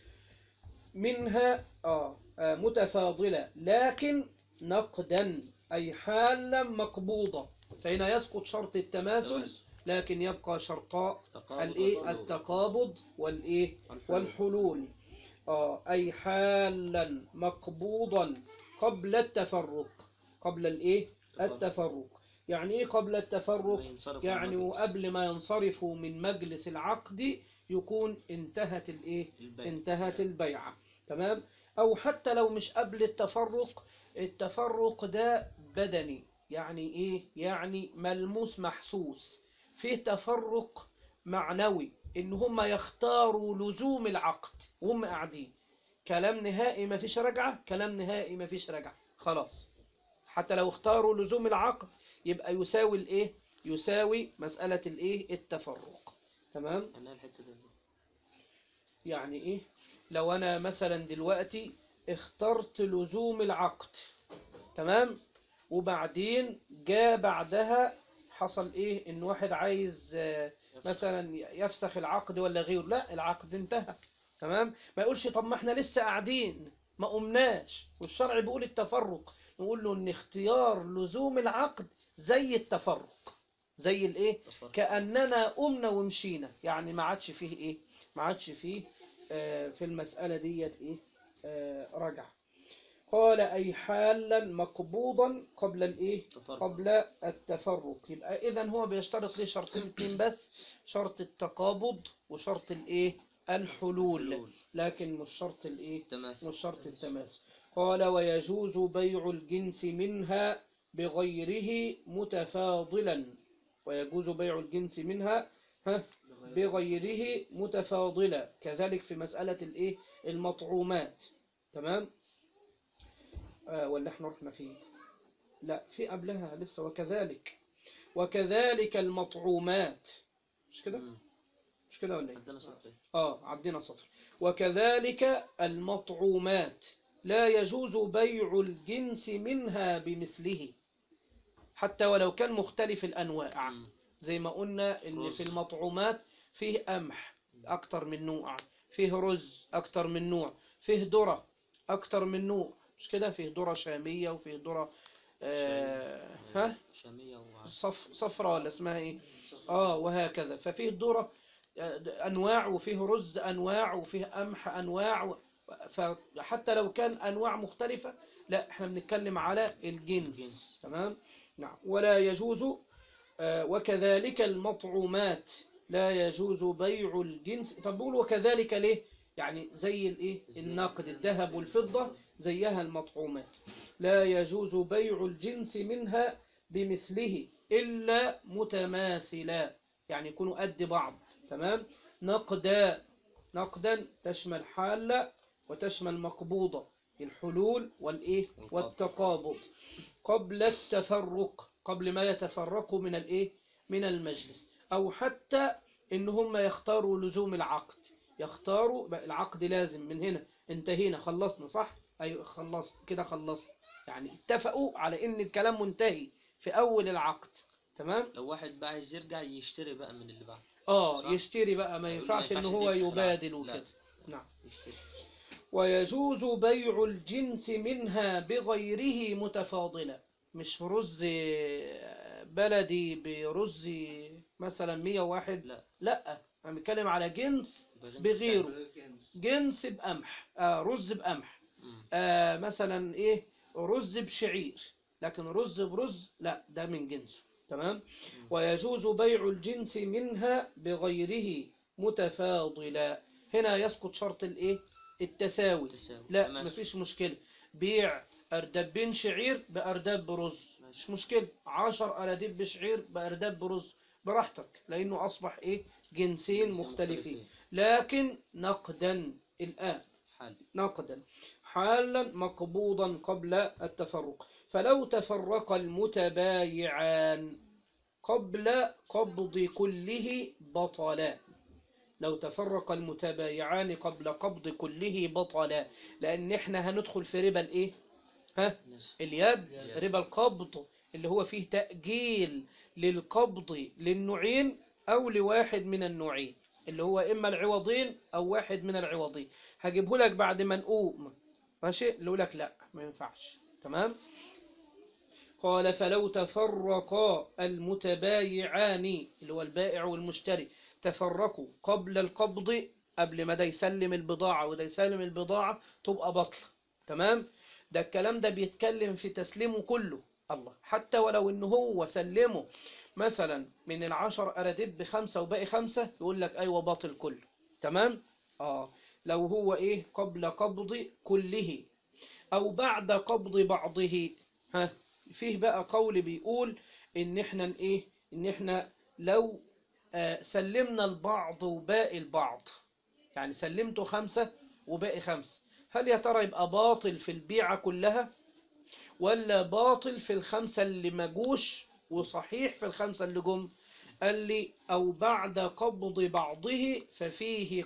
منها آه آه، متفاضلة لكن نقدا أي حالا مقبوضة فهنا يسقط شرط التماثل تماثل. لكن يبقى شرطاء تقابض الايه وتقابض. التقابض والايه والحلول. والحلول آه أي حالا مقبوضا قبل التفرق قبل الايه التفرق. التفرق يعني ايه قبل التفرق ما ينصرف يعني من المجلس. وقبل ما ينصرفوا من مجلس العقد يكون انتهت الايه البيع. انتهت البيعة تمام او حتى لو مش قبل التفرق التفرق ده بدني يعني ايه يعني ملموس محسوس فيه تفرق معنوي ان هم يختاروا لزوم العقد وهم قاعدين كلام نهائي ما فيش رجعة كلام نهائي ما فيش رجعة خلاص حتى لو اختاروا لزوم العقد يبقى يساوي الايه يساوي مسألة الايه التفرق تمام يعني إيه الحتة دي يعني ايه لو انا مثلا دلوقتي اخترت لزوم العقد تمام وبعدين جاء بعدها حصل ايه ان واحد عايز آه، مثلا يفسخ العقد ولا غيره لا العقد انتهى تمام ما يقولش طب ما احنا لسه قاعدين ما قمناش والشرع بيقول التفرق نقول له ان اختيار لزوم العقد زي التفرق زي الايه تفرق. كأننا قمنا ومشينا يعني ما عادش فيه ايه ما عادش فيه آه، في المسألة ديت ايه آه، رجع قال أي حالا مقبوضا قبل الايه تفرق. قبل التفرق يبقى اذا هو بيشترط ليه شرطين اتنين بس شرط التقابض وشرط الايه الحلول حلول. لكن مش شرط الايه تماثل مش شرط التماس قال ويجوز بيع الجنس منها بغيره متفاضلا ويجوز بيع الجنس منها ها بغيره متفاضلا كذلك في مسألة الايه المطعومات تمام آه ولا احنا رحنا فيه لا في قبلها لسه وكذلك وكذلك المطعومات مش كده مم. مش كده ولا ايه عندنا سطر آه عدينا سطر وكذلك المطعومات لا يجوز بيع الجنس منها بمثله حتى ولو كان مختلف الأنواع مم. زي ما قلنا إن رز. في المطعومات فيه قمح أكتر من نوع فيه رز أكتر من نوع فيه ذرة أكتر من نوع مش كده فيه ذرة شامية وفيه ذرة آه ها شامية وع- صف صفرة ولا اسمها ايه اه وهكذا ففيه ذرة آه، انواع وفيه رز انواع وفيه قمح انواع و- فحتى لو كان انواع مختلفة لا احنا بنتكلم على الجنس الجنس. تمام نعم ولا يجوز آه، وكذلك المطعومات لا يجوز بيع الجنس طب بقول وكذلك ليه يعني زي الايه النقد الذهب والفضة زيها المطعومات لا يجوز بيع الجنس منها بمثله إلا متماثلا يعني يكونوا قد بعض تمام نقدا نقدا تشمل حالة وتشمل مقبوضة الحلول والإيه والقبض. والتقابض قبل التفرق قبل ما يتفرقوا من الإيه من المجلس أو حتى إن هم يختاروا لزوم العقد يختاروا بقى العقد لازم من هنا انتهينا خلصنا صح أيوة خلصت كده خلصنا يعني اتفقوا على إن الكلام منتهي في أول العقد تمام لو واحد بقى عايز يرجع يشتري بقى من اللي بعد اه صح؟ يشتري بقى ما يقول ينفعش ما ان ينفعش هو تمسك العقد. يبادل لا. وكده نعم يشتري ويجوز بيع الجنس منها بغيره متفاضلا مش رز بلدي برز مثلا 101 لا لا انا بتكلم على جنس يبقى جنس بغيره تاني. جنس بقمح آه رز بقمح مم. آه مثلا ايه رز بشعير لكن رز برز لا ده من جنسه تمام ويجوز بيع الجنس منها بغيره متفاضلا هنا يسقط شرط الايه التساوي تساوي. لا ماشي. مفيش مشكلة بيع أردبين شعير بأرداب برز مش مشكلة عشر أرداب بشعير بأرداب برز براحتك لأنه أصبح إيه جنسين جنسين مختلفين لكن نقدا الآن حال نقدا حالا مقبوضا قبل التفرق فلو تفرق المتبايعان قبل قبض كله بطلا لو تفرق المتبايعان قبل قبض كله بطلا لأن احنا هندخل في ربا الايه ها نص. اليد اليد. ربا القبض اللي هو فيه تأجيل للقبض للنوعين أو لواحد من النوعين اللي هو إما العوضين أو واحد من العوضين هجيبه لك بعد ما نقوم ماشي اللي يقول لك لا ما ينفعش تمام قال فلو تفرقا المتبايعان اللي هو البائع والمشتري تفرقوا قبل القبض قبل ما ده يسلم البضاعة وده يسلم البضاعة تبقى بطلة تمام ده الكلام ده بيتكلم في تسليمه كله الله حتى ولو ان هو سلمه مثلا من العشر أرادب بخمسة وباقي خمسة يقول لك أيوة باطل كله تمام آه لو هو إيه قبل قبض كله أو بعد قبض بعضه ها فيه بقى قول بيقول إن إحنا إيه إن إحنا لو آه سلمنا البعض وباقي البعض يعني سلمته خمسة وباقي خمسة هل يا ترى يبقى باطل في البيعة كلها ولا باطل في الخمسة اللي مجوش وصحيح في الخمسة اللي جم قال لي أو بعد قبض بعضه ففيه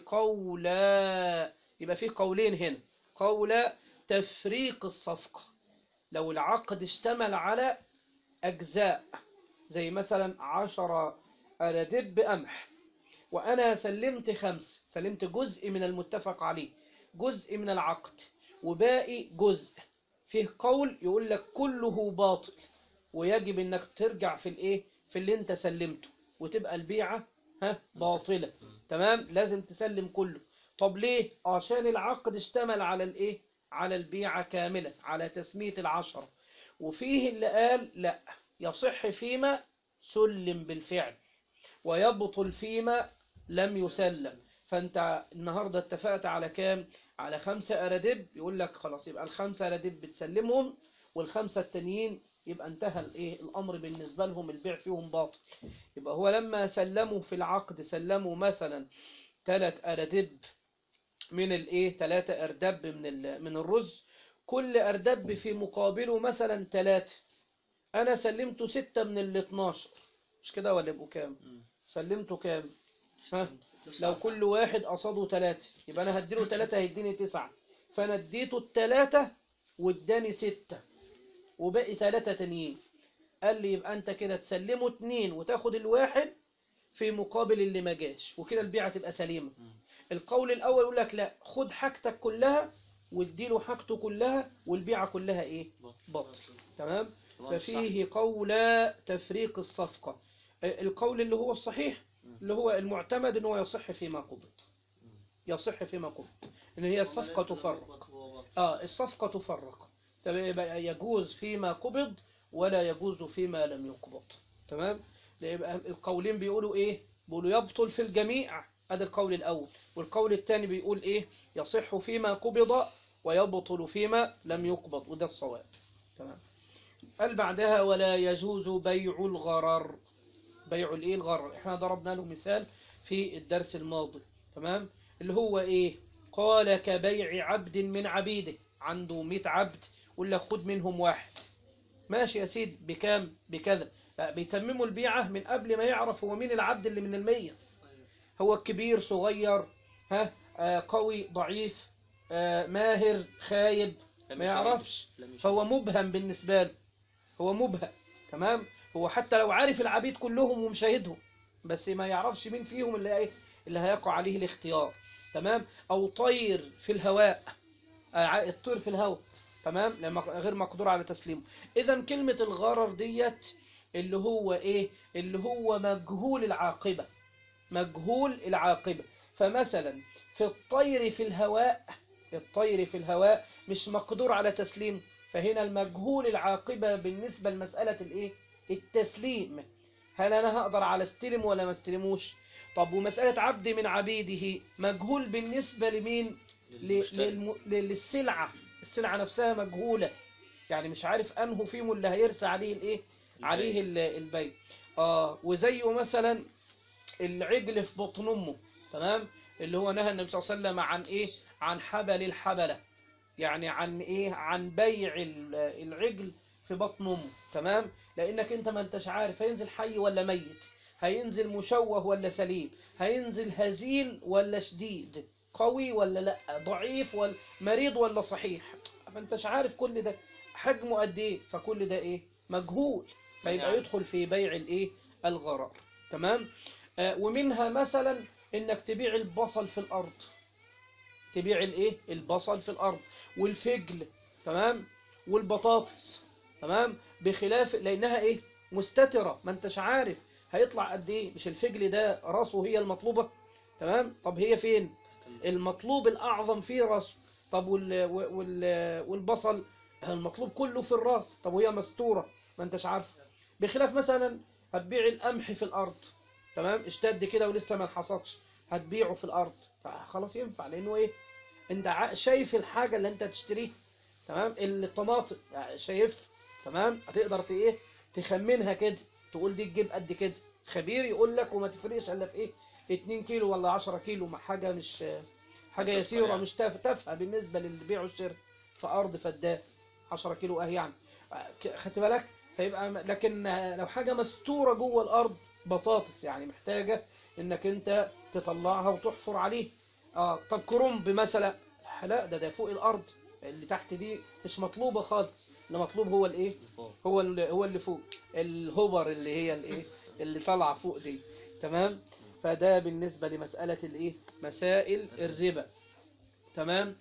قولا يبقى فيه قولين هنا قول تفريق الصفقة لو العقد اشتمل على أجزاء زي مثلا عشرة أردب بقمح وأنا سلمت خمس سلمت جزء من المتفق عليه جزء من العقد وباقي جزء فيه قول يقول لك كله باطل ويجب انك ترجع في الايه في اللي انت سلمته وتبقى البيعة ها باطلة تمام لازم تسلم كله طب ليه عشان العقد اشتمل على الايه على البيعة كاملة على تسمية العشرة وفيه اللي قال لا يصح فيما سلم بالفعل ويبطل فيما لم يسلم فانت النهاردة اتفقت على كام على خمسة أرادب يقول لك خلاص يبقى الخمسة أرادب بتسلمهم والخمسة التانيين يبقى انتهى الايه الامر بالنسبه لهم البيع فيهم باطل يبقى هو لما سلموا في العقد سلموا مثلا ثلاث اردب من الايه ثلاثه اردب من ال- من الرز كل اردب في مقابله مثلا ثلاثه انا سلمته ستة من ال 12 مش كده ولا يبقوا كام مم. سلمته كام ها لو كل واحد قصاده ثلاثة يبقى انا هديله ثلاثة هيديني تسعة فانا اديته الثلاثة واداني ستة وباقي ثلاثة تانيين قال لي يبقى انت كده تسلمه اتنين وتاخد الواحد في مقابل اللي ما جاش وكده البيعة تبقى سليمة مم. القول الاول يقول لك لا خد حاجتك كلها واديله حاجته كلها والبيعة كلها ايه باطل تمام طبعاً ففيه قول تفريق الصفقة القول اللي هو الصحيح اللي هو المعتمد ان هو يصح فيما قبض يصح فيما قبض ان هي الصفقة تفرق اه الصفقة تفرق طب يبقى يجوز فيما قبض ولا يجوز فيما لم يقبض تمام ده يبقى القولين بيقولوا ايه بيقولوا يبطل في الجميع هذا القول الاول والقول الثاني بيقول ايه يصح فيما قبض ويبطل فيما لم يقبض وده الصواب تمام قال بعدها ولا يجوز بيع الغرر بيع الايه الغرر احنا ضربنا له مثال في الدرس الماضي تمام اللي هو ايه قال كبيع عبد من عبيده عنده 100 عبد ولا خد منهم واحد ماشي يا سيدي بكام بكذا لا بيتمموا البيعة من قبل ما يعرف هو مين العبد اللي من المية هو كبير صغير ها آه قوي ضعيف آه ماهر خايب لم ما يشاهد. يعرفش لم يشاهد. فهو مبهم بالنسبة له هو مبهم تمام هو حتى لو عارف العبيد كلهم ومشاهدهم بس ما يعرفش مين فيهم اللي ايه اللي هيقع عليه الاختيار تمام او طير في الهواء آه، الطير في الهواء تمام لما غير مقدور على تسليمه اذا كلمة الغرر ديت اللي هو ايه اللي هو مجهول العاقبة مجهول العاقبة فمثلا في الطير في الهواء الطير في الهواء مش مقدور على تسليم فهنا المجهول العاقبة بالنسبة لمسألة الايه التسليم هل انا هقدر على استلم ولا ما استلموش طب ومسألة عبد من عبيده مجهول بالنسبة لمين ل- للمشتري. للم... ل- للسلعة السلعة نفسها مجهولة يعني مش عارف انه فيهم اللي هيرسى عليه الايه عليه ال- البيع اه وزيه مثلا العجل في بطن امه تمام اللي هو نهى النبي صلى الله عليه وسلم عن ايه عن حبل الحبلة يعني عن ايه عن بيع ال- العجل في بطن امه تمام لانك انت ما انتش عارف هينزل حي ولا ميت هينزل مشوه ولا سليم هينزل هزيل ولا شديد قوي ولا لا ضعيف ولا مريض ولا صحيح ما انتش عارف كل ده حجمه قد ايه فكل ده ايه مجهول فيبقى نعم. يدخل في بيع الايه الغرر تمام آه ومنها مثلا انك تبيع البصل في الارض تبيع الايه البصل في الارض والفجل تمام والبطاطس تمام بخلاف لانها ايه مستترة ما انتش عارف هيطلع قد ايه مش الفجل ده راسه هي المطلوبة تمام طب هي فين المطلوب الاعظم فيه راسه طب وال... وال... والبصل المطلوب كله في الراس طب وهي مستورة ما انتش عارف بخلاف مثلا هتبيع القمح في الارض تمام اشتد كده ولسه ما انحصدش هتبيعه في الارض خلاص ينفع لانه ايه انت ع- شايف الحاجة اللي انت تشتريها تمام الطماطم شايف تمام هتقدر ت- ايه تخمنها كده تقول دي تجيب قد كده خبير يقول لك وما تفرقش الا في ايه 2 كيلو ولا 10 كيلو ما حاجة مش حاجة تافهة يسيرة يعني. مش تاف- تافهة بالنسبة للي بيعوا الشركة في أرض فدان 10 كيلو أهي يعني ك- خدت بالك فيبقى م- لكن لو حاجة مستورة جوه الأرض بطاطس يعني محتاجة إنك أنت تطلعها وتحفر عليه آه طب كرنب مثلا لا ده ده فوق الأرض اللي تحت دي مش مطلوبة خالص اللي مطلوب هو الإيه الفوق. هو اللي هو اللي فوق الهوبر اللي هي الايه اللي طالعه فوق دي تمام فده بالنسبه لمساله الايه مسائل الربا تمام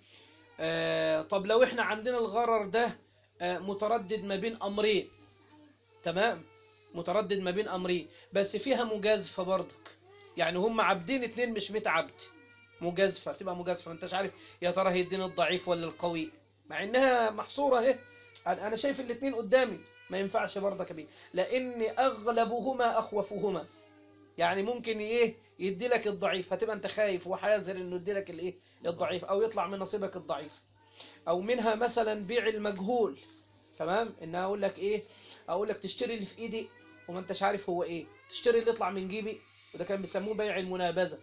آه طب لو احنا عندنا الغرر ده آه متردد ما بين امرين تمام متردد ما بين امرين بس فيها مجازفه برضك يعني هم عبدين اتنين مش 100 عبد مجازفه تبقى مجازفه ما انتش عارف يا ترى هيديني الضعيف ولا القوي مع انها محصوره اهي انا أنا شايف الاثنين قدامي ما ينفعش برضك بيه لان اغلبهما اخوفهما يعني ممكن ايه يدي لك الضعيف هتبقى انت خايف وحاذر انه يدي لك الايه الضعيف او يطلع من نصيبك الضعيف او منها مثلا بيع المجهول تمام ان اقول لك ايه اقول لك تشتري اللي في ايدي وما انتش عارف هو ايه تشتري اللي يطلع من جيبي وده كان بيسموه بيع المنابذه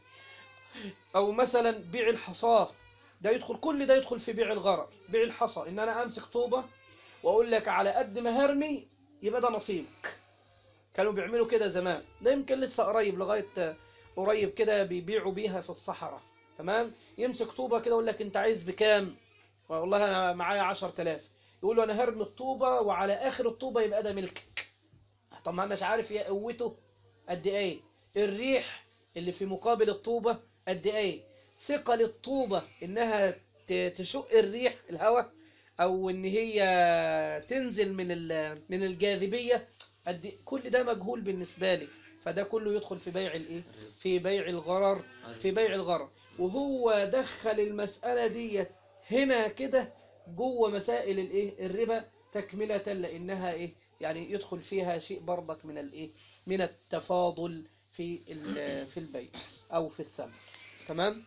او مثلا بيع الحصاه ده يدخل كل ده يدخل في بيع الغرر بيع الحصى ان انا امسك طوبه واقول لك على قد ما هرمي يبقى ده نصيبك كانوا بيعملوا كده زمان ده يمكن لسه قريب لغايه قريب كده بيبيعوا بيها في الصحراء تمام يمسك طوبه كده يقول لك انت عايز بكام والله انا معايا 10000 يقول له انا هرمي الطوبه وعلى اخر الطوبه يبقى ده ملكك طب ما اناش عارف يا قوته قد ايه الريح اللي في مقابل الطوبه قد ايه ثقل الطوبه انها ت- تشق الريح الهواء او ان هي تنزل من ال- من الجاذبيه قد إيه؟ كل ده مجهول بالنسبه لي فده كله يدخل في بيع الايه في بيع الغرر في بيع الغرر وهو دخل المسألة دي هنا كده جوه مسائل الايه الربا تكملة لأنها ايه يعني يدخل فيها شيء برضك من الايه من التفاضل في ال- في البيع أو في الثمن تمام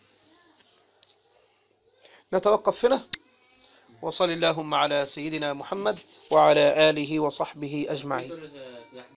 نتوقف هنا وصل اللهم على سيدنا محمد وعلى آله وصحبه أجمعين في سورة